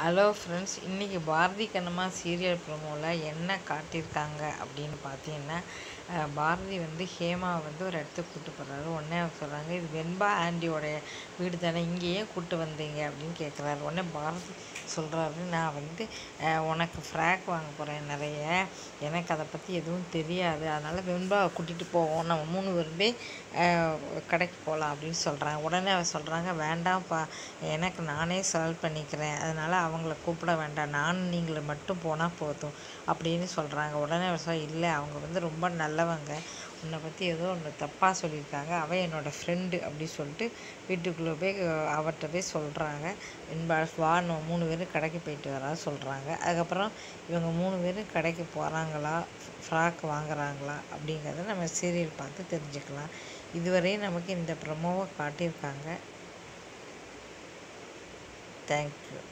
hello friends இன்றைக்கி Bharathi Kannamma serial ப்ரோமோவில் என்ன காட்டியிருக்காங்க அப்படின்னு பார்த்தீங்கன்னா அஹ், பாரதி வந்து ஹேமாவை வந்து ஒரு இடத்துக்கு கூப்பிட்டு போகிறாரு உடனே அவங்க சொல்கிறாங்க இது வெண்பா ஆண்டியோடைய வீடு தானே இங்கேயே கூப்பிட்டு வந்தீங்க அப்படின்னு கேட்குறாரு உடனே பாரதி சொல்கிறாரு நான் வந்து அஹ், உனக்கு ஃப்ராக் வாங்க போகிறேன் நிறைய எனக்கு அதை பற்றி எதுவும் தெரியாது அதனால் வெண்பாவை கூட்டிகிட்டு போவோம் நம்ம மூணு பேருமே அஹ், கடைக்கு போகலாம் அப்படின்னு சொல்கிறாங்க உடனே அவ சொல்கிறாங்க வேண்டாம்ப்பா எனக்கு நானே சால்வ் பண்ணிக்கிறேன் அதனால் அவங்கள கூப்பிட வேண்டாம் நானும் நீங்களும் மட்டும் போனால் போதும் அப்படின்னு சொல்கிறாங்க உடனே அவர் சொல்ல இல்லை அவங்க வந்து ரொம்ப நல்லவங்க உன்னை பற்றி ஏதோ ஒன்று தப்பாக சொல்லியிருக்காங்க அவள் என்னோடய ஃப்ரெண்டு அப்படி சொல்லிட்டு வீட்டுக்குள்ளே போய் அஹ், அவர்கிட்ட போய் சொல்கிறாங்க என்பா வா நம்ம மூணு பேரும் கடைக்கு போயிட்டு வரா சொல்கிறாங்க அதுக்கப்புறம் இவங்க மூணு பேரும் கடைக்கு போகிறாங்களா ஃப்ராக் வாங்குறாங்களா அப்படிங்கிறத நம்ம சீரியல் பார்த்து தெரிஞ்சுக்கலாம் இதுவரையும் நமக்கு இந்த ப்ரமோவை காட்டியிருக்காங்க தேங்க்யூ